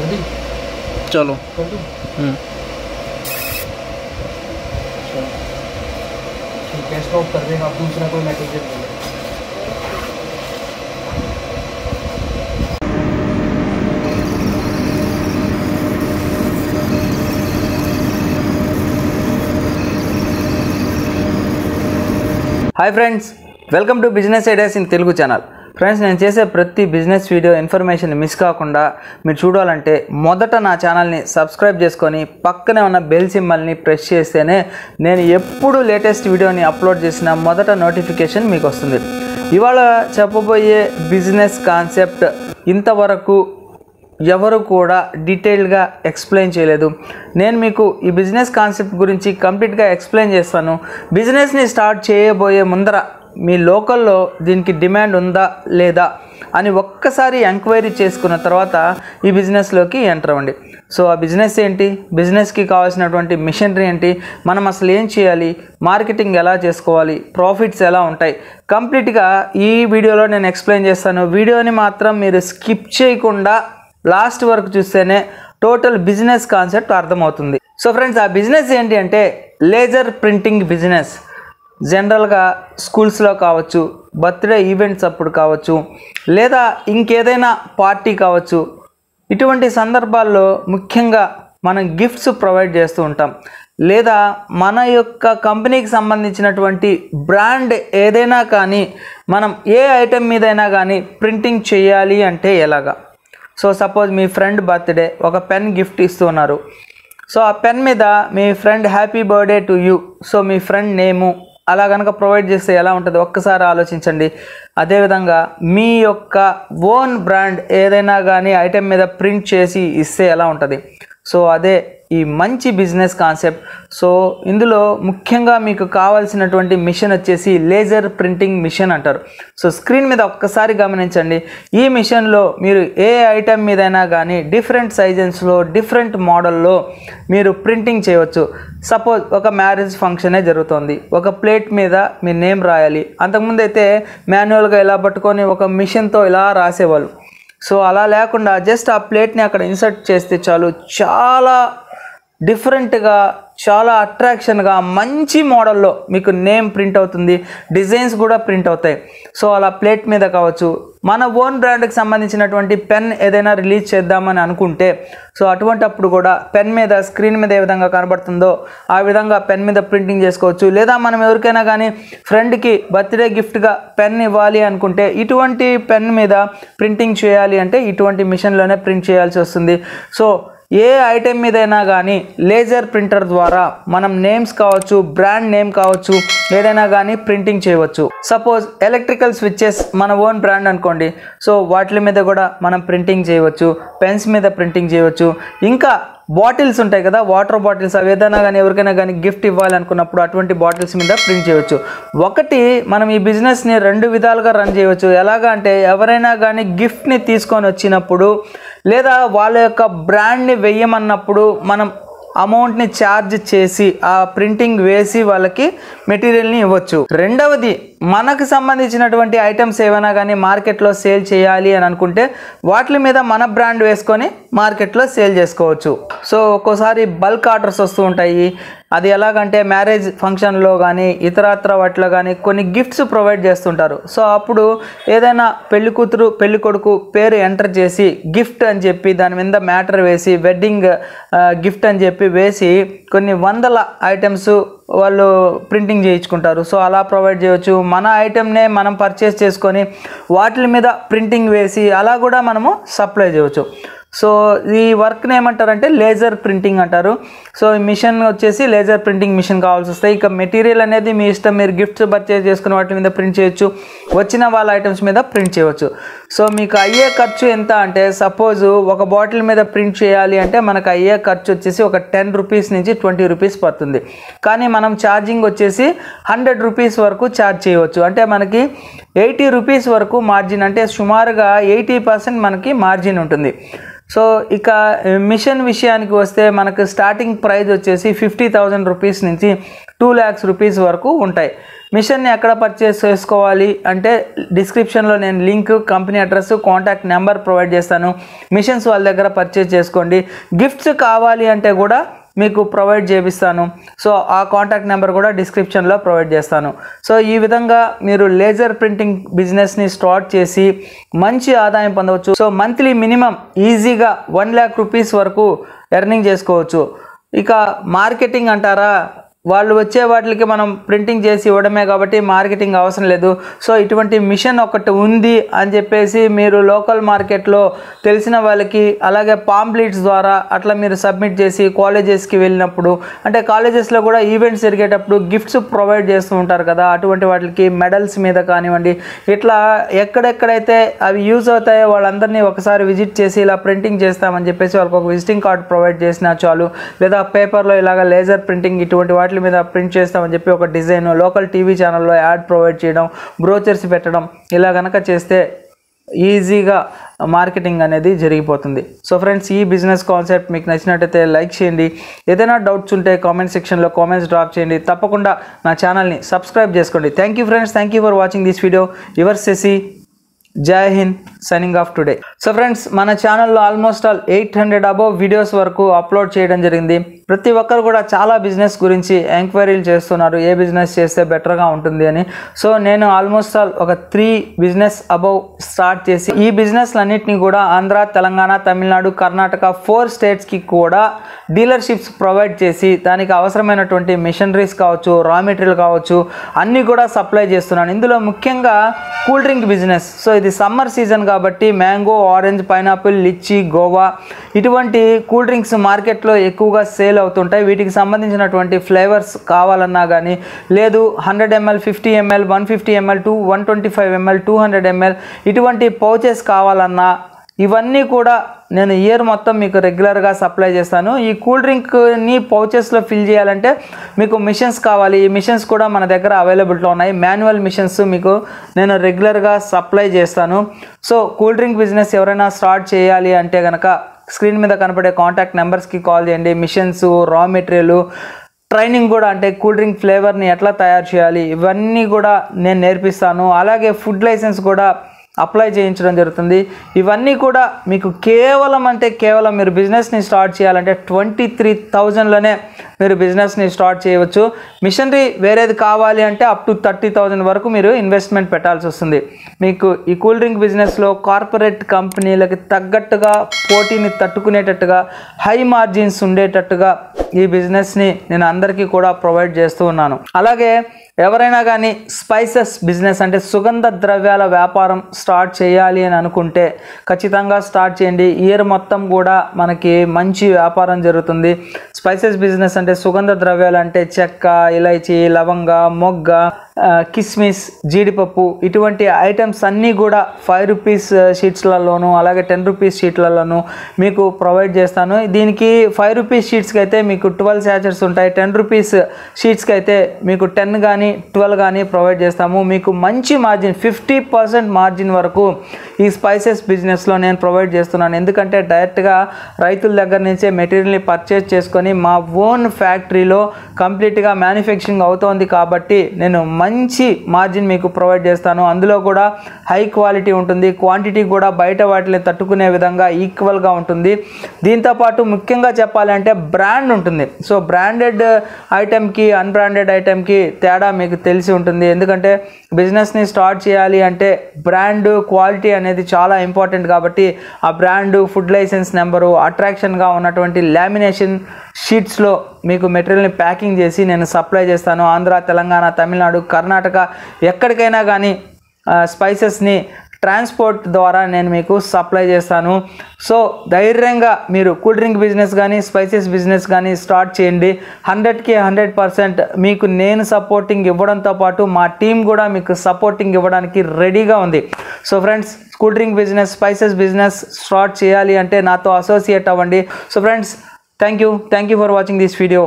दी चलो कर दूँ हम्म, ठीक है स्टॉप कर देगा आप दूसरा कोई मैटेरियल ले लो hi friends welcome to business ideas in Telugu channel friends నేను చేసే ప్రతి బిజినెస్ వీడియో ఇన్ఫర్మేషన్ మిస్ కాకుండా మీరు చూడాలంటే మొదట నా ఛానల్ని సబ్స్క్రైబ్ చేసుకొని పక్కనే ఉన్న బెల్ సింబల్ని ప్రెస్ చేస్తేనే నేను ఎప్పుడు లేటెస్ట్ వీడియోని అప్లోడ్ చేసిన మొదట నోటిఫికేషన్ మీకు వస్తుంది ఇవాళ చెప్పబోయే బిజినెస్ కాన్సెప్ట్ ఇంతవరకు ఎవరు కూడా డీటెయిల్గా ఎక్స్ప్లెయిన్ చేయలేదు నేను మీకు ఈ బిజినెస్ కాన్సెప్ట్ గురించి కంప్లీట్గా ఎక్స్ప్లెయిన్ చేస్తాను బిజినెస్ని స్టార్ట్ చేయబోయే ముందర మీ లోకల్లో దీనికి డిమాండ్ ఉందా లేదా అని ఒక్కసారి ఎంక్వైరీ చేసుకున్న తర్వాత ఈ బిజినెస్లోకి ఎంటర్ అవ్వండి సో ఆ బిజినెస్ ఏంటి బిజినెస్కి కావాల్సినటువంటి మిషనరీ ఏంటి మనం అసలు ఏం చేయాలి మార్కెటింగ్ ఎలా చేసుకోవాలి ప్రాఫిట్స్ ఎలా ఉంటాయి కంప్లీట్గా ఈ వీడియోలో నేను ఎక్స్ప్లెయిన్ చేస్తాను వీడియోని మాత్రం మీరు స్కిప్ చేయకుండా లాస్ట్ వరకు చూస్తేనే టోటల్ బిజినెస్ కాన్సెప్ట్ అర్థమవుతుంది సో ఫ్రెండ్స్ ఆ బిజినెస్ ఏంటి అంటే లేజర్ ప్రింటింగ్ బిజినెస్ జనరల్గా స్కూల్స్లో కావచ్చు బర్త్డే ఈవెంట్స్ అప్పుడు కావచ్చు లేదా ఇంకేదైనా పార్టీ కావచ్చు ఇటువంటి సందర్భాల్లో ముఖ్యంగా మనం గిఫ్ట్స్ ప్రొవైడ్ చేస్తూ ఉంటాం లేదా మన యొక్క కంపెనీకి సంబంధించినటువంటి బ్రాండ్ ఏదైనా కానీ మనం ఏ ఐటెం మీదైనా కానీ ప్రింటింగ్ చేయాలి అంటే ఎలాగా సో సపోజ్ మీ ఫ్రెండ్ బర్త్డే ఒక పెన్ గిఫ్ట్ ఇస్తున్నారు సో ఆ పెన్ మీద మీ friend happy birthday to you so మీ ఫ్రెండ్ నేము అలా కనుక ప్రొవైడ్ చేస్తే ఎలా ఉంటుంది ఒక్కసారి ఆలోచించండి అదేవిధంగా మీ యొక్క ఓన్ బ్రాండ్ ఏదైనా కానీ ఐటెం మీద ప్రింట్ చేసి ఇస్తే ఎలా ఉంటుంది సో అదే ఈ మంచి బిజినెస్ కాన్సెప్ట్ సో ఇందులో ముఖ్యంగా మీకు కావాల్సినటువంటి మిషన్ వచ్చేసి లేజర్ ప్రింటింగ్ మిషన్ అంటారు సో స్క్రీన్ మీద ఒక్కసారి గమనించండి ఈ మిషన్లో మీరు ఏ ఐటెం మీదైనా కానీ డిఫరెంట్ సైజెస్లో డిఫరెంట్ మోడల్లో మీరు ప్రింటింగ్ చేయవచ్చు సపోజ్ ఒక మ్యారేజ్ ఫంక్షనే జరుగుతుంది ఒక ప్లేట్ మీద మీ నేమ్ రాయాలి అంతకుముందు అయితే మాన్యువల్గా ఇలా పట్టుకొని ఒక మిషన్తో ఇలా రాసేవాళ్ళు సో అలా లేకుండా జస్ట్ ఆ ప్లేట్ని అక్కడ ఇన్సర్ట్ చేస్తే చాలు చాలా డిఫరెంట్గా చాలా అట్రాక్షన్గా మంచి మోడల్లో మీకు నేమ్ ప్రింట్ అవుతుంది డిజైన్స్ కూడా ప్రింట్ అవుతాయి సో అలా ప్లేట్ మీద కావచ్చు మన ఓన్ బ్రాండ్కి సంబంధించినటువంటి పెన్ ఏదైనా రిలీజ్ చేద్దామని అనుకుంటే సో అటువంటి అప్పుడు కూడా పెన్ మీద స్క్రీన్ మీద ఏ విధంగా కనబడుతుందో ఆ విధంగా పెన్ మీద ప్రింటింగ్ చేసుకోవచ్చు లేదా మనం ఎవరికైనా కానీ ఫ్రెండ్కి బర్త్డే గిఫ్ట్గా పెన్ ఇవ్వాలి అనుకుంటే ఇటువంటి పెన్ మీద ప్రింటింగ్ చేయాలి అంటే ఇటువంటి మిషన్లోనే ప్రింట్ చేయాల్సి వస్తుంది సో ఏ ఐటెం మీదైనా కానీ లేజర్ ప్రింటర్ ద్వారా మనం నేమ్స్ కావచ్చు బ్రాండ్ నేమ్ కావచ్చు ఏదైనా కానీ ప్రింటింగ్ చేయవచ్చు సపోజ్ ఎలక్ట్రికల్ స్విచ్చెస్ మన ఓన్ బ్రాండ్ అనుకోండి సో వాటి మీద కూడా మనం ప్రింటింగ్ చేయవచ్చు పెన్స్ మీద ప్రింటింగ్ చేయవచ్చు ఇంకా బాటిల్స్ ఉంటాయి కదా వాటర్ బాటిల్స్ అవి ఏదైనా కానీ ఎవరికైనా కానీ గిఫ్ట్ ఇవ్వాలనుకున్నప్పుడు అటువంటి బాటిల్స్ మీద ప్రింట్ చేయవచ్చు ఒకటి మనం ఈ బిజినెస్ని రెండు విధాలుగా రన్ చేయవచ్చు ఎలాగా అంటే ఎవరైనా కానీ గిఫ్ట్ని తీసుకొని వచ్చినప్పుడు లేదా వాళ్ళ యొక్క బ్రాండ్ని వెయ్యమన్నప్పుడు మనం అమౌంట్ని ఛార్జ్ చేసి ఆ ప్రింటింగ్ వేసి వాళ్ళకి మెటీరియల్ని ఇవ్వచ్చు రెండవది మనకు సంబంధించినటువంటి ఐటమ్స్ ఏమైనా కానీ మార్కెట్లో సేల్ చేయాలి అని అనుకుంటే వాటి మీద మన బ్రాండ్ వేసుకొని మార్కెట్లో సేల్ చేసుకోవచ్చు సో ఒక్కోసారి బల్క్ ఆర్డర్స్ వస్తూ ఉంటాయి అది ఎలాగంటే మ్యారేజ్ ఫంక్షన్లో కానీ ఇతరత్ర వాటిలో కానీ కొన్ని గిఫ్ట్స్ ప్రొవైడ్ చేస్తుంటారు సో అప్పుడు ఏదైనా పెళ్లి కూతురు పెళ్లి కొడుకు పేరు ఎంటర్ చేసి గిఫ్ట్ అని చెప్పి దాని మీద మ్యాటర్ వేసి వెడ్డింగ్ గిఫ్ట్ అని చెప్పి వేసి కొన్ని వందల ఐటమ్స్ వాళ్ళు ప్రింటింగ్ చేయించుకుంటారు సో అలా ప్రొవైడ్ చేయవచ్చు మన ఐటెంనే మనం పర్చేస్ చేసుకొని వాటి మీద ప్రింటింగ్ వేసి అలా కూడా మనము సప్లై చేయవచ్చు సో ఈ వర్క్ని ఏమంటారంటే లేజర్ ప్రింటింగ్ అంటారు సో ఈ మిషన్ వచ్చేసి లేజర్ ప్రింటింగ్ మిషన్ కావాల్సి వస్తాయి ఇక మెటీరియల్ అనేది మీ ఇష్టం మీరు గిఫ్ట్స్ పర్చేస్ చేసుకుని వాటి మీద ప్రింట్ చేయొచ్చు వచ్చిన వాళ్ళ ఐటమ్స్ మీద ప్రింట్ చేయవచ్చు సో మీకు అయ్యే ఖర్చు ఎంత అంటే సపోజ్ ఒక బాటిల్ మీద ప్రింట్ చేయాలి అంటే మనకు అయ్యే ఖర్చు వచ్చేసి ఒక టెన్ రూపీస్ నుంచి ట్వంటీ రూపీస్ పడుతుంది కానీ మనం ఛార్జింగ్ వచ్చేసి హండ్రెడ్ రూపీస్ వరకు ఛార్జ్ చేయవచ్చు అంటే మనకి ఎయిటీ రూపీస్ వరకు మార్జిన్ అంటే సుమారుగా ఎయిటీ పర్సెంట్ మనకి మార్జిన్ ఉంటుంది సో ఇక మిషన్ విషయానికి వస్తే మనకు స్టార్టింగ్ ప్రైస్ వచ్చేసి ఫిఫ్టీ థౌజండ్ రూపీస్ నుంచి టూ ల్యాక్స్ రూపీస్ వరకు ఉంటాయి మిషన్ని ఎక్కడ పర్చేస్ చేసుకోవాలి అంటే డిస్క్రిప్షన్లో నేను link company address contact number provide చేస్తాను మిషన్స్ వాళ్ళ దగ్గర పర్చేస్ చేసుకోండి గిఫ్ట్స్ కావాలి అంటే కూడా మీకు ప్రొవైడ్ చేపిస్తాను సో ఆ కాంటాక్ట్ నెంబర్ కూడా డిస్క్రిప్షన్లో ప్రొవైడ్ చేస్తాను సో ఈ విధంగా మీరు లేజర్ ప్రింటింగ్ బిజినెస్ని స్టార్ట్ చేసి మంచి ఆదాయం పొందవచ్చు సో మంత్లీ మినిమం ఈజీగా వన్ ల్యాక్ రూపీస్ వరకు ఎర్నింగ్ చేసుకోవచ్చు ఇక మార్కెటింగ్ అంటారా వాళ్ళు వచ్చే వాటికి మనం ప్రింటింగ్ చేసి ఇవ్వడమే కాబట్టి మార్కెటింగ్ అవసరం లేదు సో ఇటువంటి మిషన్ ఒకటి ఉంది అని చెప్పేసి మీరు లోకల్ మార్కెట్లో తెలిసిన వాళ్ళకి అలాగే పాంప్లెట్స్ ద్వారా అట్లా మీరు సబ్మిట్ చేసి కాలేజెస్కి వెళ్ళినప్పుడు అంటే కాలేజెస్లో కూడా ఈవెంట్స్ జరిగేటప్పుడు గిఫ్ట్స్ ప్రొవైడ్ చేస్తూ ఉంటారు కదా అటువంటి వాటికి మెడల్స్ మీద కానివ్వండి ఇట్లా ఎక్కడెక్కడైతే అవి యూజ్ అవుతాయో వాళ్ళందరినీ ఒకసారి విజిట్ చేసి ఇలా ప్రింటింగ్ చేస్తామని చెప్పేసి వాళ్ళకి ఒక విజిటింగ్ కార్డ్ ప్రొవైడ్ చేసినా చాలు లేదా పేపర్లో ఇలాగ లేజర్ ప్రింటింగ్ ఇటువంటి వాటి మీద ప్రింట్ చేస్తామని చెప్పి ఒక డిజైన్ లోకల్ టీవీ ఛానల్లో యాడ్ ప్రొవైడ్ చేయడం బ్రోచర్స్ పెట్టడం ఇలా కనుక చేస్తే ఈజీగా మార్కెటింగ్ అనేది జరిగిపోతుంది సో ఫ్రెండ్స్ ఈ బిజినెస్ కాన్సెప్ట్ మీకు నచ్చినట్టయితే లైక్ చేయండి ఏదైనా డౌట్స్ ఉంటే కామెంట్ సెక్షన్లో కామెంట్స్ డ్రాప్ చేయండి తప్పకుండా నా ఛానల్ని సబ్స్క్రైబ్ చేసుకోండి thank you friends thank you for watching this video your సెసి Jai Hind signing off today so friends మన ఛానల్లో almost all eight hundred above videos వరకు అప్లోడ్ చేయడం జరిగింది ప్రతి ఒక్కరు కూడా చాలా బిజినెస్ గురించి ఎంక్వైరీలు చేస్తున్నారు ఏ బిజినెస్ చేస్తే బెటర్గా ఉంటుంది అని సో నేను ఆల్మోస్ట్ ఆల్ ఒక త్రీ బిజినెస్ అబౌవ్ స్టార్ట్ చేసి ఈ బిజినెస్లన్నింటినీ కూడా ఆంధ్ర తెలంగాణ తమిళనాడు కర్ణాటక ఫోర్ స్టేట్స్కి కూడా డీలర్షిప్స్ ప్రొవైడ్ చేసి దానికి అవసరమైనటువంటి మిషనరీస్ కావచ్చు రా మెటీరియల్ కావచ్చు అన్నీ కూడా సప్లై చేస్తున్నాను ఇందులో ముఖ్యంగా కూల్ డ్రింక్ బిజినెస్ సో ఇది సమ్మర్ సీజన్ కాబట్టి mango orange pineapple lychee guava ఇటువంటి కూల్ డ్రింక్స్ మార్కెట్లో ఎక్కువగా సేల్ అవుతుంటాయి వీటికి సంబంధించినటువంటి ఫ్లేవర్స్ కావాలన్నా కానీ లేదు hundred ML fifty ML one fifty ML two one twenty five ML two hundred ML ఇటువంటి పౌచెస్ కావాలన్నా ఇవన్నీ కూడా నేను ఇయర్ మొత్తం మీకు రెగ్యులర్గా సప్లై చేస్తాను ఈ కూల్ డ్రింక్ని పౌచెస్లో ఫిల్ చేయాలంటే మీకు మిషన్స్ కావాలి ఈ మిషన్స్ కూడా మన దగ్గర అవైలబిలిటీలో ఉన్నాయి మాన్యువల్ మిషన్స్ మీకు నేను రెగ్యులర్గా సప్లై చేస్తాను సో కూల్ డ్రింక్ బిజినెస్ ఎవరైనా స్టార్ట్ చేయాలి అంటే కనుక స్క్రీన్ మీద కనపడే కాంటాక్ట్ నెంబర్స్కి కాల్ చేయండి మిషన్స్ రా మెటీరియల్ ట్రైనింగ్ కూడా అంటే కూల్ డ్రింక్ ఫ్లేవర్ని ఎట్లా తయారు చేయాలి ఇవన్నీ కూడా నేను నేర్పిస్తాను అలాగే ఫుడ్ లైసెన్స్ కూడా అప్లై చేయించడం జరుగుతుంది ఇవన్నీ కూడా మీకు కేవలం అంటే కేవలం మీరు బిజినెస్ని స్టార్ట్ చేయాలంటే ట్వంటీ త్రీ థౌజండ్లోనే మీరు బిజినెస్ని స్టార్ట్ చేయవచ్చు మిషనరీ వేరేది కావాలి అంటే అప్ టు థర్టీ థౌజండ్ వరకు మీరు ఇన్వెస్ట్మెంట్ పెట్టాల్సి వస్తుంది మీకు ఈ కూల్ డ్రింక్ బిజినెస్లో కార్పొరేట్ కంపెనీలకి తగ్గట్టుగా పోటీని తట్టుకునేటట్టుగా హై మార్జిన్స్ ఉండేటట్టుగా ఈ బిజినెస్ని నేను అందరికీ కూడా ప్రొవైడ్ చేస్తూ ఉన్నాను అలాగే ఎవరైనా కానీ స్పైసెస్ బిజినెస్ అంటే సుగంధ ద్రవ్యాల వ్యాపారం స్టార్ట్ చేయాలి అని అనుకుంటే ఖచ్చితంగా స్టార్ట్ చేయండి ఇయర్ మొత్తం కూడా మనకి మంచి వ్యాపారం జరుగుతుంది స్పైసెస్ బిజినెస్ అంటే సుగంధ ద్రవ్యాలు అంటే చెక్క ఇలైచి లవంగ మొగ్గ ఆ, కిస్మిస్ జీడిపప్పు ఇటువంటి ఐటమ్స్ అన్నీ కూడా ఫైవ్ రూపీస్ షీట్స్లలోను అలాగే టెన్ రూపీస్ షీట్లలోను మీకు ప్రొవైడ్ చేస్తాను దీనికి ఫైవ్ రూపీస్ షీట్స్కి అయితే మీకు ట్వెల్వ్ శాచర్స్ ఉంటాయి టెన్ రూపీస్ షీట్స్కి అయితే మీకు టెన్ కానీ ట్వెల్వ్ కానీ ప్రొవైడ్ చేస్తాము మీకు మంచి మార్జిన్ ఫిఫ్టీ పర్సెంట్ మార్జిన్ వరకు ఈ స్పైసెస్ బిజినెస్లో నేను ప్రొవైడ్ చేస్తున్నాను ఎందుకంటే డైరెక్ట్గా రైతుల దగ్గర నుంచే మెటీరియల్ని పర్చేస్ చేసుకొని మా ఓన్ ఫ్యాక్టరీలో కంప్లీట్గా మ్యానుఫ్యాక్చరింగ్ అవుతోంది కాబట్టి నేను మంచి మార్జిన్ మీకు ప్రొవైడ్ చేస్తాను అందులో కూడా హై క్వాలిటీ ఉంటుంది క్వాంటిటీ కూడా బయట వాటిని తట్టుకునే విధంగా ఈక్వల్గా ఉంటుంది దీంతోపాటు ముఖ్యంగా చెప్పాలంటే బ్రాండ్ ఉంటుంది సో బ్రాండెడ్ ఐటెంకి అన్బ్రాండెడ్ ఐటెంకి తేడా మీకు తెలిసి ఉంటుంది ఎందుకంటే బిజినెస్ని స్టార్ట్ చేయాలి అంటే బ్రాండ్ క్వాలిటీ అనేది చాలా ఇంపార్టెంట్ కాబట్టి ఆ బ్రాండ్ ఫుడ్ లైసెన్స్ నెంబరు అట్రాక్షన్గా ఉన్నటువంటి లామినేషన్ షీట్స్లో మీకు మెటీరియల్ని ప్యాకింగ్ చేసి నేను సప్లై చేస్తాను ఆంధ్ర తెలంగాణ తమిళనాడు కర్ణాటక ఎక్కడికైనా కానీ స్పైసెస్ని ట్రాన్స్పోర్ట్ ద్వారా నేను మీకు సప్లై చేస్తాను సో ధైర్యంగా మీరు కూల్ డ్రింక్ బిజినెస్ కానీ స్పైసెస్ బిజినెస్ కానీ స్టార్ట్ చేయండి హండ్రెడ్కి హండ్రెడ్ పర్సెంట్ మీకు నేను సపోర్టింగ్ ఇవ్వడంతో పాటు మా టీం కూడా మీకు సపోర్టింగ్ ఇవ్వడానికి రెడీగా ఉంది so friends cool drink business spices business start చేయాలి అంటే నాతో అసోసియేట్ అవ్వండి so friends thank you thank you for watching this video